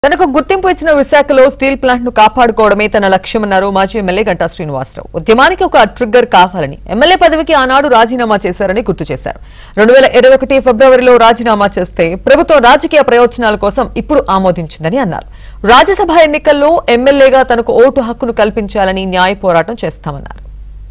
తనకు గుర్తింపు ఇచ్చిన విశాఖలో స్టీల్ ప్లాంట్ ను కాపాడుకోవడమే తన లక్ష్యమన్నారు మాజీ ఎమ్మెల్యే గంటా శ్రీనివాసరావు ఉద్యమానికి ఒక ట్రిగ్గర్ కావాలని ఎమ్మెల్యే పదవికి ఆనాడు రాజీనామా చేశారని గుర్తు చేశారు రెండు వేల ఇరవై ఒకటి ఫిబ్రవరిలో రాజీనామా చేస్తే ప్రభుత్వం రాజకీయ ప్రయోజనాల కోసం ఇప్పుడు ఆమోదించిందని అన్నారు రాజ్యసభ ఎన్నికల్లో ఎమ్మెల్యేగా తనకు ఓటు హక్కును కల్పించాలని న్యాయ పోరాటం చేస్తామన్నారు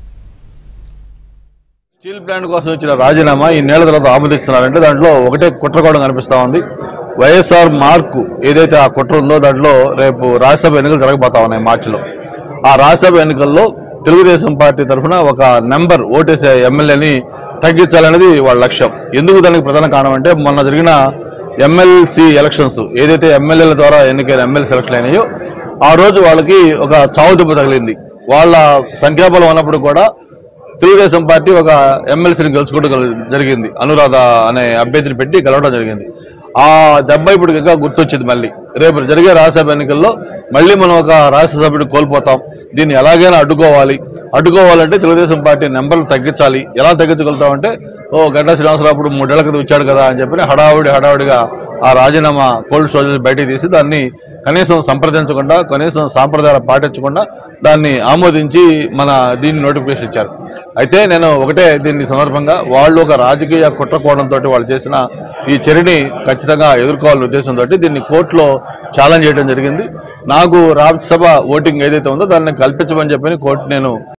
స్టీల్ ప్లాంట్ కోసం ఇచ్చిన రాజీనామా ఈ నెల తర్వాత ఆమోదిస్తున్నారంటే దాంట్లో ఒకటే కుట్రకోవడం కనిపిస్తా ఉంది వైఎస్ఆర్ మార్కు ఏదైతే ఆ కుట్ర ఉందో దాంట్లో రేపు రాజ్యసభ ఎన్నికలు జరగబోతా ఉన్నాయి మార్చిలో ఆ రాజ్యసభ ఎన్నికల్లో తెలుగుదేశం పార్టీ తరఫున ఒక నెంబర్ ఓటేసే ఎమ్మెల్యేని తగ్గించాలనేది వాళ్ళ లక్ష్యం ఎందుకు దానికి ప్రధాన కారణం అంటే మొన్న జరిగిన ఎమ్మెల్సీ ఎలక్షన్స్ ఏదైతే ఎమ్మెల్యేల ద్వారా ఎన్నికైన ఎమ్మెల్సీ ఎలక్షన్ అయినాయో ఆ రోజు వాళ్ళకి ఒక చావు దెబ్బ తగిలింది వాళ్ళ సంఖ్యాబలం ఉన్నప్పుడు కూడా తెలుగుదేశం పార్టీ ఒక ఎమ్మెల్సీని గెలుచుకోవడం గల- జరిగింది అనురాధ అనే అభ్యర్థిని పెట్టి గెలవడం జరిగింది ఆ దెబ్బ ఇప్పుడు ఇంకా గుర్తొచ్చింది మళ్ళీ రేపు జరిగే రాజ్యసభ ఎన్నికల్లో మళ్ళీ మనం ఒక రాజ్యసభ్యుడు కోల్పోతాం దీన్ని ఎలాగైనా అడ్డుకోవాలి అడ్డుకోవాలంటే తెలుగుదేశం పార్టీ నెంబర్లు తగ్గించాలి ఎలా తగ్గించగలుగుతామంటే ఓ గడ్డ శ్రీనివాసరావు అప్పుడు మూడేళ్ల క్రితం ఇచ్చాడు కదా అని చెప్పి హడావుడి హడావుడిగా ఆ రాజీనామా కోల్డ్ స్టోరేజ్ బయటికి తీసి దాన్ని కనీసం సంప్రదించకుండా కనీసం సాంప్రదాయాలు పాటించకుండా దాన్ని ఆమోదించి మన దీన్ని నోటిఫికేషన్ ఇచ్చారు అయితే నేను ఒకటే దీన్ని సందర్భంగా వాళ్ళు ఒక రాజకీయ కుట్రకోవడంతో వాళ్ళు చేసిన ఈ చర్యని ఖచ్చితంగా ఎదుర్కోవాలనే ఉద్దేశంతో దీన్ని కోర్టులో ఛాలెంజ్ చేయడం జరిగింది నాకు రాజ్యసభ ఓటింగ్ ఏదైతే ఉందో దాన్ని కల్పించమని చెప్పని కోర్టు నేను